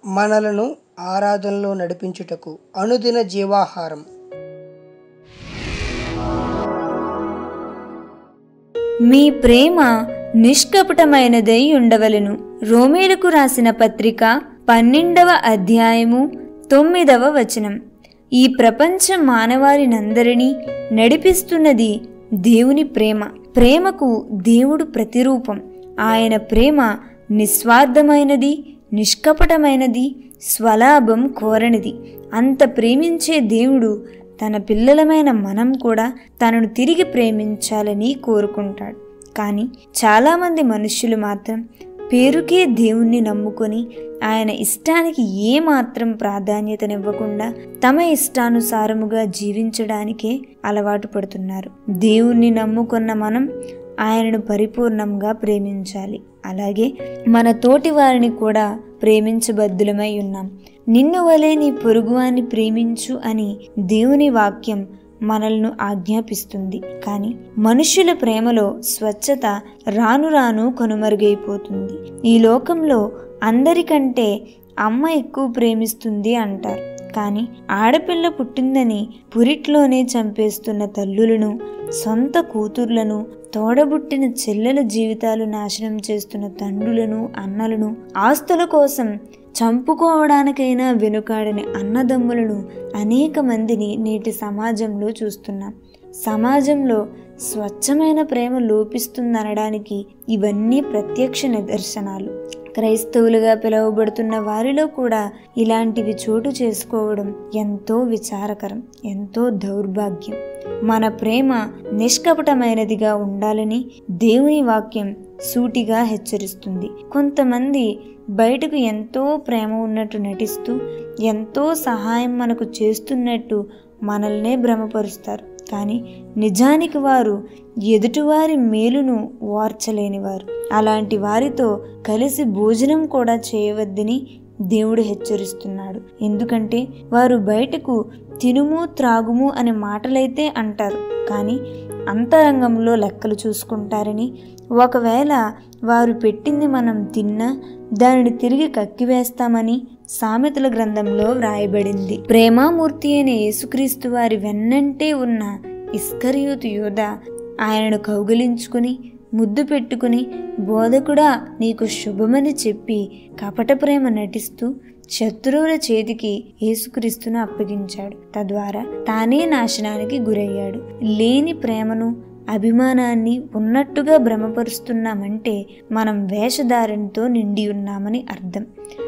మనలను ఆరాధనలో నడిపించుటకు అనుదిన జీవాహారం మీ ప్రేమ నిష్కపటమైనదై ఉండవలెను రోమేలకు రాసిన పత్రిక పన్నెండవ అధ్యాయము తొమ్మిదవ వచనం ఈ ప్రపంచ మానవాళినందరినీ నడిపిస్తున్నది దేవుని ప్రేమ ప్రేమకు దేవుడు ప్రతిరూపం ఆయన ప్రేమ నిస్వార్థమైనది నిష్కపటమైనది స్వలాభం కోరనిది అంత ప్రేమించే దేవుడు తన పిల్లలమైన మనం కూడా తనను తిరిగి ప్రేమించాలని కోరుకుంటాడు కానీ చాలామంది మనుష్యులు మాత్రం పేరుకే దేవుణ్ణి నమ్ముకొని ఆయన ఇష్టానికి ఏమాత్రం ప్రాధాన్యతనివ్వకుండా తమ ఇష్టానుసారముగా జీవించడానికే అలవాటు పడుతున్నారు దేవుణ్ణి నమ్ముకున్న మనం ఆయనను పరిపూర్ణంగా ప్రేమించాలి అలాగే మన తోటి వారిని కూడా ప్రేమించబద్దులమై ఉన్నాం నిన్ను వలే నీ పొరుగువాన్ని ప్రేమించు అని దేవుని వాక్యం మనల్ని ఆజ్ఞాపిస్తుంది కానీ మనుష్యుల ప్రేమలో స్వచ్ఛత రాను రాను కనుమరుగైపోతుంది ఈ లోకంలో అందరికంటే అమ్మ ఎక్కువ ప్రేమిస్తుంది అంటారు కానీ ఆడపిల్ల పుట్టిందని పురిట్లోనే చంపేస్తున్న తల్లులను సొంత కూతుర్లను తోడబుట్టిన చెల్లెల జీవితాలు నాశనం చేస్తున్న తండ్రులను అన్నలను ఆస్తుల కోసం చంపుకోవడానికైనా వెనుకాడని అన్నదమ్ములను అనేక మందిని నేటి సమాజంలో చూస్తున్నాం సమాజంలో స్వచ్ఛమైన ప్రేమ లోపిస్తుందనడానికి ఇవన్నీ ప్రత్యక్ష నిదర్శనాలు క్రైస్తవులుగా పిలువబడుతున్న వారిలో కూడా ఇలాంటివి చోటు చేసుకోవడం ఎంతో విచారకరం ఎంతో దౌర్భాగ్యం మన ప్రేమ నిష్కపటమైనదిగా ఉండాలని దేవుని వాక్యం సూటిగా హెచ్చరిస్తుంది కొంతమంది బయటకు ఎంతో ప్రేమ ఉన్నట్టు నటిస్తూ ఎంతో సహాయం మనకు చేస్తున్నట్టు మనల్నే భ్రమపరుస్తారు కానీ నిజానికి వారు ఎదుటివారి మేలును ఓర్చలేనివారు అలాంటి వారితో కలిసి భోజనం కూడా చేయవద్దని దేవుడు హెచ్చరిస్తున్నాడు ఎందుకంటే వారు బయటకు తినుము త్రాగుము అనే మాటలైతే అంటారు కానీ అంతరంగంలో లెక్కలు చూసుకుంటారని ఒకవేళ వారు పెట్టింది మనం తిన్నా దానిని తిరిగి కక్కివేస్తామని సామెతల గ్రంథంలో వ్రాయబడింది ప్రేమామూర్తి అయిన యేసుక్రీస్తు వారి వెన్నంటే ఉన్న ఇస్కరియోతు యోధ ఆయనను కౌగిలించుకుని ముద్దు పెట్టుకుని బోధకుడా నీకు శుభమని చెప్పి కపట ప్రేమ నటిస్తూ శత్రువుల చేతికి యేసుక్రీస్తును అప్పగించాడు తద్వారా తానే నాశనానికి గురయ్యాడు లేని ప్రేమను అభిమానాన్ని ఉన్నట్టుగా భ్రమపరుస్తున్నామంటే మనం వేషధారణతో నిండి ఉన్నామని అర్థం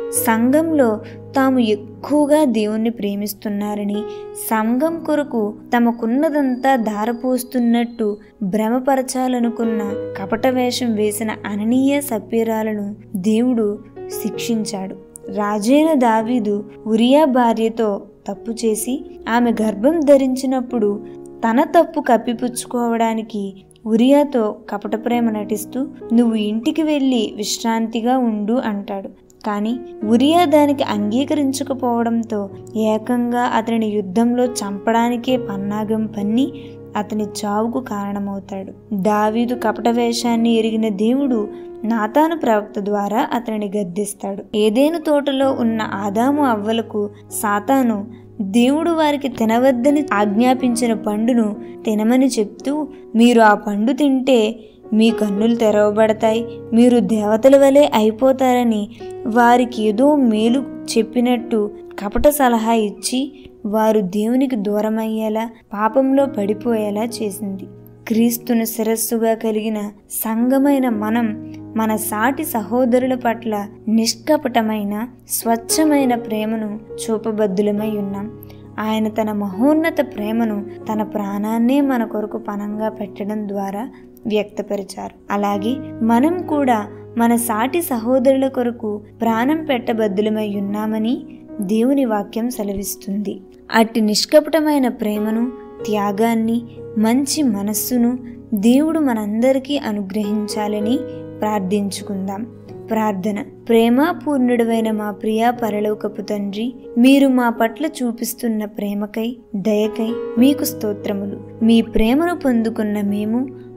సంఘంలో తాము ఎక్కువగా దేవుణ్ణి ప్రేమిస్తున్నారని సంఘం కొరకు తమకున్నదంతా ధారపోస్తున్నట్టు భ్రమపరచాలనుకున్న కపట వేషం వేసిన అననీయ సభ్యురాలను దేవుడు శిక్షించాడు రాజైన దావీదు ఉరియా భార్యతో తప్పు చేసి ఆమె గర్భం ధరించినప్పుడు తన తప్పు కప్పిపుచ్చుకోవడానికి ఉరియాతో కపట ప్రేమ నటిస్తూ నువ్వు ఇంటికి వెళ్ళి విశ్రాంతిగా ఉండు అంటాడు కానీ ఉరియా దానికి అంగీకరించకపోవడంతో ఏకంగా అతనిని యుద్ధంలో చంపడానికే పన్నాగం పన్ని అతని చావుకు కారణమవుతాడు దావీదు కపట వేషాన్ని ఎరిగిన దేవుడు నాతాను ప్రవక్త ద్వారా అతనిని గద్దిస్తాడు ఏదేను తోటలో ఉన్న ఆదాము అవ్వలకు సాతాను దేవుడు వారికి తినవద్దని ఆజ్ఞాపించిన పండును తినమని చెప్తూ మీరు ఆ పండు తింటే మీ కన్నులు తెరవబడతాయి మీరు దేవతల వలె అయిపోతారని వారికి ఏదో మేలు చెప్పినట్టు కపట సలహా ఇచ్చి వారు దేవునికి దూరమయ్యేలా పాపంలో పడిపోయేలా చేసింది క్రీస్తును శిరస్సుగా కలిగిన సంఘమైన మనం మన సాటి సహోదరుల పట్ల నిష్కపటమైన స్వచ్ఛమైన ప్రేమను చూపబద్దులమై ఉన్నాం ఆయన తన మహోన్నత ప్రేమను తన ప్రాణాన్నే మన కొరకు పనంగా పెట్టడం ద్వారా వ్యక్తపరిచారు అలాగే మనం కూడా మన సాటి సహోదరుల కొరకు ప్రాణం పెట్టబద్దులమై ఉన్నామని దేవుని వాక్యం సెలవిస్తుంది అట్టి నిష్కపటమైన ప్రేమను త్యాగాన్ని మంచి మనస్సును దేవుడు మనందరికీ అనుగ్రహించాలని ప్రార్థించుకుందాం ప్రార్థన ప్రేమాపూర్ణుడవైన మా ప్రియా పరలోకపు తండ్రి మీరు మా పట్ల చూపిస్తున్న ప్రేమకై దయకై మీకు స్తోత్రములు మీ ప్రేమను పొందుకున్న మేము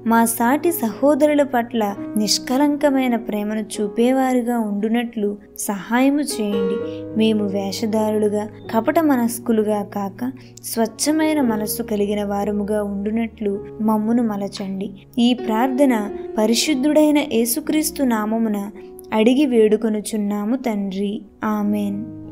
మా సాటి సహోదరుల పట్ల నిష్కలంకమైన ప్రేమను చూపేవారుగా ఉండునట్లు సహాయము చేయండి మేము వేషధారులుగా కపట మనస్కులుగా కాక స్వచ్ఛమైన మనస్సు కలిగిన వారముగా ఉండునట్లు మమ్మును మలచండి ఈ ప్రార్థన పరిశుద్ధుడైన యేసుక్రీస్తు నామమున అడిగి వేడుకొనుచున్నాము తండ్రి ఆమెన్